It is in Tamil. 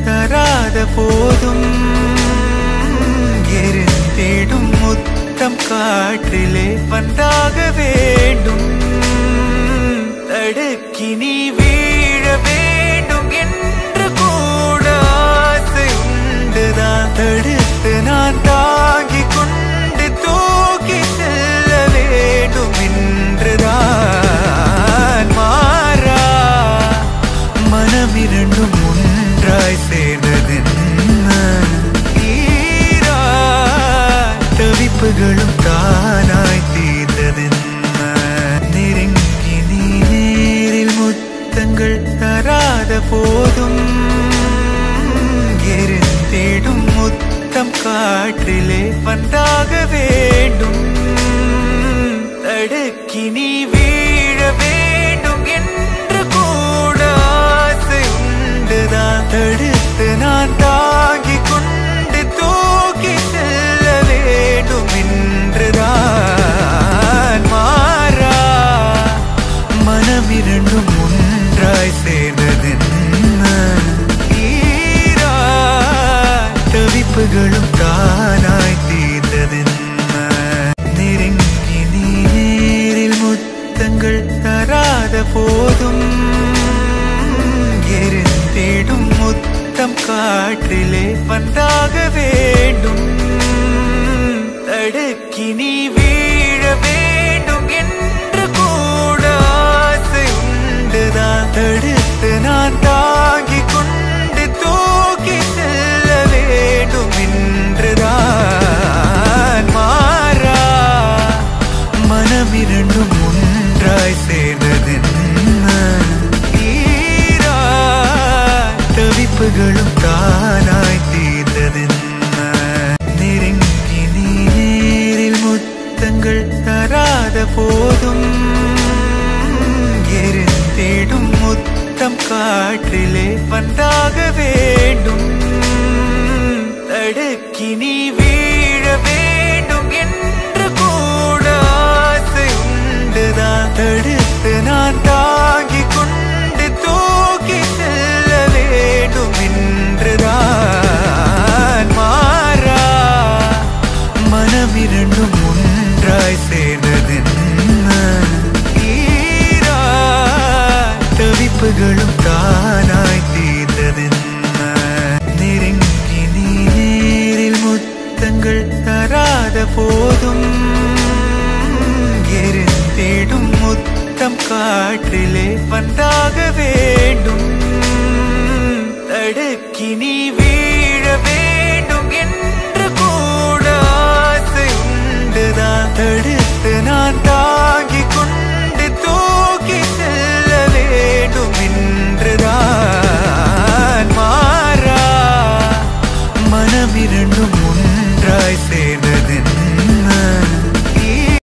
தராத போதும் எரிந்திடும் முத்தம் காற்றிலே வந்தாக வேண்டும் தடுக்கி நீ வீழ வேண்டும் என்று கூட ஆசை உண்டுதான் தடுத்து நான் தாங்கிக் கொண்டு தூக்கி செல்ல வேண்டும் என்றுதான் மாறா மனமிரண்டும் ஒன்றாய் சேர்ந்ததென்ன ஈரா தவிப்புகளும் தானாய் தீர்ந்ததென்ன நெருங்கி நீ நேரில் முத்தங்கள் தராத போதும் எரிந்திடும் முத்தம் காற்றிலே வந்தாக வேண்டும் தடுக்கி நீ வீழ வேண்டும் என்று கூட ஆசை உண்டுதான் தடுத்து நான் தாங்கிக் கொண்டு தூக்கி செல்ல வேண்டும் என்றுதான் மாறா மனமிரண்டும் ஒன்றாய் சேர்ந்ததென்ன ஈரா தவிப்புகளும் தானாய் தீர்ந்ததென்ன நெருங்கி நீ நேரில் முத்தங்கள் தராத போதும் எரிந்திடும் முத்தம் காற்றிலே வந்தாக வேண்டும் தடுக்கி நீ வீழ வேண்டும் என்று கூட ஆசை உண்டுதான் தடுத்து நான் தாங்கிக் கொண்டு தூக்கி செல்ல வேண்டும் என்றுதான் மாறா மனமிரண்டும் ஒன்றாய் சேர்ந்ததென்ன ஈரா தவிப்புகளும் தானாய் தீர்ந்ததென்ன நெருங்கி நீ நேரில் முத்தங்கள் தராத போதும் எரிந்திடும் முத்தம் காற்றிலே வந்தாக வேண்டும் தடுக்கி நீ வீழ வேண்டும் என்று கூட ஆசை உண்டுதான் தடுத்து நான் தாங்கிக் கொண்டு தூக்கி செல்ல வேண்டும் என்றுதான் மாறா மனமிரண்டும் ஒன்றாய் சேர்ந்ததென்ன ஈரா தவிப்புகளும் தானாய் தீர்ந்ததென்ன நெருங்கி நீ நேரில் முத்தங்கள் தராத போதும் எரிந்திடும் முத்தம் காற்றிலே வந்தாக வேண்டும் தடுக்கி நீ